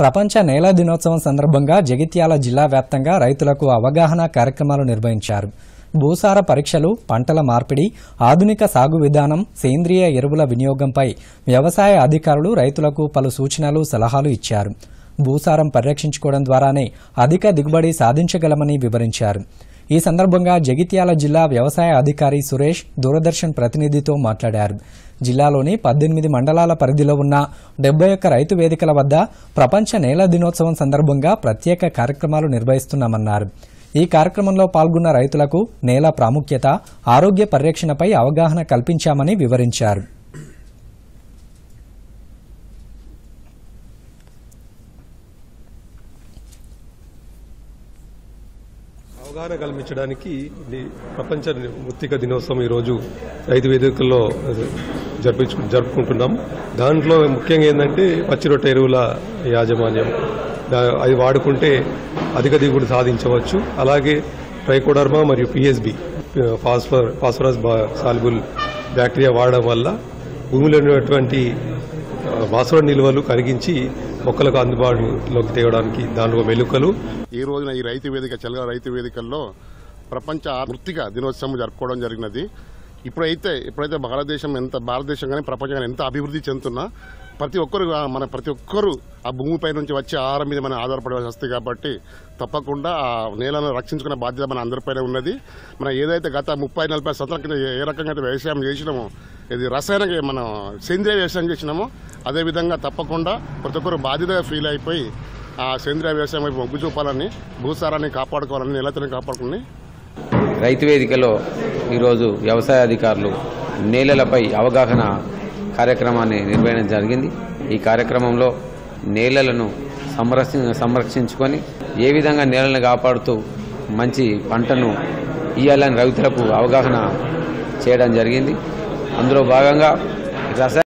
ప్రపంచ నేల దినోత్సవం సందర్భంగా జగిత్యాల జిల్లా వ్యాప్తంగా రైతులకు అవగాహన కార్యక్రమాలు నిర్వహించారు భూసార పరీక్షలు పంటల మార్పిడి ఆధునిక సాగు విధానం సేంద్రియ ఎరువుల వినియోగంపై వ్యవసాయ అధికారులు రైతులకు పలు సూచనలు సలహాలు ఇచ్చారు భూసారం పరిరక్షించుకోవడం ద్వారానే అధిక దిగుబడి సాధించగలమని వివరించారు ఈ సందర్భంగా జగిత్యాల జిల్లా వ్యవసాయ అధికారి సురేష్ దూరదర్శన్ ప్రతినిధితో మాట్లాడారు జిల్లాలోని పద్దెనిమిది మండలాల పరిధిలో ఉన్న డెబ్బై ఒక్క రైతు వేదికల వద్ద ప్రపంచ నేల దినోత్సవం సందర్భంగా ప్రత్యేక కార్యక్రమాలు నిర్వహిస్తున్నామన్నారు ఈ కార్యక్రమంలో పాల్గొన్న రైతులకు నేల ప్రాముఖ్యత ఆరోగ్య పరిరక్షణపై అవగాహన కల్పించామని వివరించారు అవగాహన కల్పించడానికి ఇది ప్రపంచ మృత్తిక దినోత్సవం ఈరోజు రైతు వేదికల్లో జరిపించు జరుపుకుంటున్నాం దాంట్లో ముఖ్యంగా ఏంటంటే పచ్చి రొట్టె ఎరువుల యాజమాన్యం దా- అది వాడుకుంటే అధిక దిగుబడి సాధించవచ్చు అలాగే ట్రైకోడర్మా మరియు PSB phosphor phosphorus soluble bacteria వాడడం వల్ల భూమిలో ఉన్నటువంటి ఆ, భాస్వర నిల్వలు కరిగించి మొక్కలకు అందుబాటులోకి తేవడానికి దానిలో వెలుకలు ఈ రోజున ఈ రైతు వేదిక చెలగ రైతు వేదికల్లో ప్రపంచ మృతిక దినోత్సవం జరుపుకోవడం జరిగినది ఇప్పుడైతే ఇప్పుడైతే భారతదేశం ఎంత భారతదేశం కానీ ప్రపంచం కానీ ఎంత అభివృద్ధి చెందుతున్నా ప్రతి ఒక్కరు మన ప్రతి ఒక్కరు ఆ భూమిపై నుంచి వచ్చే ఆహారం మీద మనం ఆధారపడవలసి వస్తుంది కాబట్టి తప్పకుండా ఆ నేలను రక్షించుకునే బాధ్యత మన అందరిపైన ఉన్నది మనం ఏదైతే గత ముప్పై నలభై సంవత్సరాల కింద ఏ- ఏ రకంగా అయితే వ్యవసాయం చేసినామో ఇది రసాయన మనం సేంద్రియ వ్యవసాయం చేసినామో అదేవిధంగా తప్పకుండా ప్రతి ఒక్కరు బాధ్యతగా ఫీల్ అయిపోయి ఆ సేంద్రియ వ్యవసాయం వైపు మొగ్గు చూపాలని భూసారాన్ని కాపాడుకోవాలని నిలతని కాపాడుకుని రైతు వేదికలో ఈరోజు వ్యవసాయ అధికారులు నేలలపై అవగాహన కార్యక్రమాన్ని నిర్వహించడం జరిగింది ఈ కార్యక్రమంలో నేలలను సంరక్షి సంరక్షించుకొని ఏ విధంగా నేలను కాపాడుతూ మంచి పంటను ఇయ్యాలని రైతులకు అవగాహన చేయడం జరిగింది అందులో భాగంగా రసాయన